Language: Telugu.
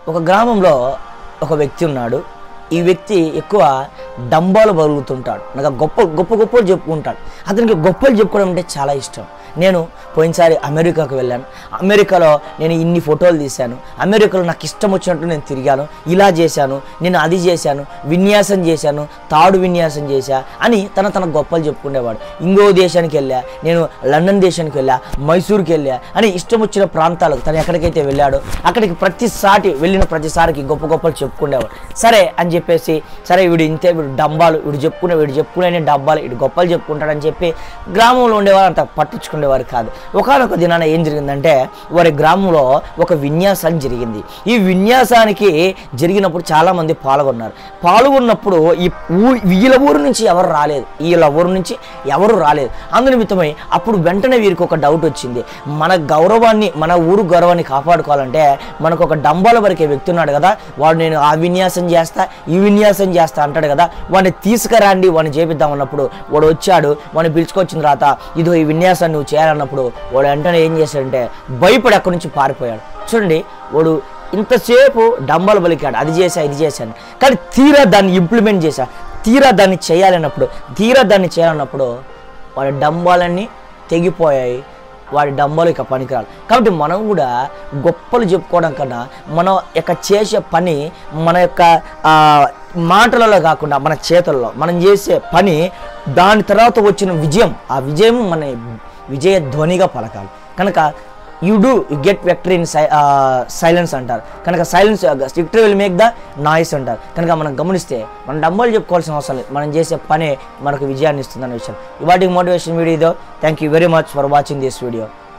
ఒక గ్రామంలో ఒక వ్యక్తి ఉన్నాడు ఈ వ్యక్తి ఎక్కువ డంబాలు బలుగుతుంటాడు నాకు గొప్ప గొప్ప గొప్పలు చెప్పుకుంటాడు అతనికి గొప్పలు చెప్పుకోవడం అంటే చాలా ఇష్టం నేను పోయినసారి అమెరికాకు వెళ్ళాను అమెరికాలో నేను ఇన్ని ఫోటోలు తీశాను అమెరికాలో నాకు ఇష్టం వచ్చినట్టు నేను తిరిగాను ఇలా చేశాను నేను అది చేశాను విన్యాసం చేశాను తాడు విన్యాసం చేశా అని తన తన గొప్పలు చెప్పుకునేవాడు ఇంకో దేశానికి వెళ్ళా నేను లండన్ దేశానికి వెళ్ళా మైసూర్కి వెళ్ళా అని ఇష్టం వచ్చిన ప్రాంతాలకు తను ఎక్కడికైతే వెళ్ళాడో అక్కడికి ప్రతిసారి వెళ్ళిన ప్రతిసారికి గొప్ప గొప్పలు చెప్పుకునేవాడు సరే అని చెప్పేసి సరే వీడు ఇంతే వీడు డంబాలు వీడు చెప్పుకునే వీడు చెప్పుకునే డబ్బాలు వీడు గొప్పలు చెప్పుకుంటాడని చెప్పి గ్రామంలో ఉండేవారు అంత పట్టించుకునేవారు కాదు ఒకనొక దినాన ఏం జరిగిందంటే వారి గ్రామంలో ఒక విన్యాసం జరిగింది ఈ విన్యాసానికి జరిగినప్పుడు చాలా మంది పాల్గొన్నారు పాల్గొన్నప్పుడు ఈ ఊ వీళ్ళ ఊరు నుంచి ఎవరు రాలేదు వీళ్ళ ఊరు నుంచి ఎవరు రాలేదు అందు నిమిత్తమై అప్పుడు వెంటనే వీరికి ఒక డౌట్ వచ్చింది మన గౌరవాన్ని మన ఊరు గౌరవాన్ని కాపాడుకోవాలంటే మనకు ఒక డంబాల వరకే వ్యక్తి ఉన్నాడు కదా వాడు నేను ఆ విన్యాసం చేస్తా ఈ విన్యాసం చేస్తా అంటాడు కదా వాడిని తీసుకురండి వాడిని చేపిద్దాం అన్నప్పుడు వాడు వచ్చాడు వాడిని పిలుచుకొచ్చిన తర్వాత ఇదో ఈ విన్యాసాన్ని నువ్వు చేయాలన్నప్పుడు వాడు వెంటనే ఏం చేశాడంటే భయపడి అక్కడి నుంచి పారిపోయాడు చూడండి వాడు ఇంతసేపు డంబాలు బలికాడు అది చేశా ఇది చేశాను కానీ తీరా దాన్ని ఇంప్లిమెంట్ చేశా తీరా దాన్ని చేయాలన్నప్పుడు తీరా దాన్ని చేయాలన్నప్పుడు వాడి డంబాలన్నీ తెగిపోయాయి వాడి డంబాలు ఇక పనికిరాలి కాబట్టి మనం కూడా గొప్పలు చెప్పుకోవడం కన్నా మనం యొక్క చేసే పని మన యొక్క ఆ, మాటలలో కాకుండా మన చేతుల్లో మనం చేసే పని దాని తర్వాత వచ్చిన విజయం ఆ విజయం మన విజయ ధ్వనిగా పలకాలి కనుక you do you get victory in si silence అంటారు కనుక silence victory will make the noise అంటారు కనుక మనం గమనిస్తే మనం డబ్బులు చెప్పుకోవాల్సిన అవసరం లేదు మనం చేసే పనే మనకు విజయాన్ని ఇస్తుందన్న విషయం ఇవాటికి motivation video thank you very much for watching this video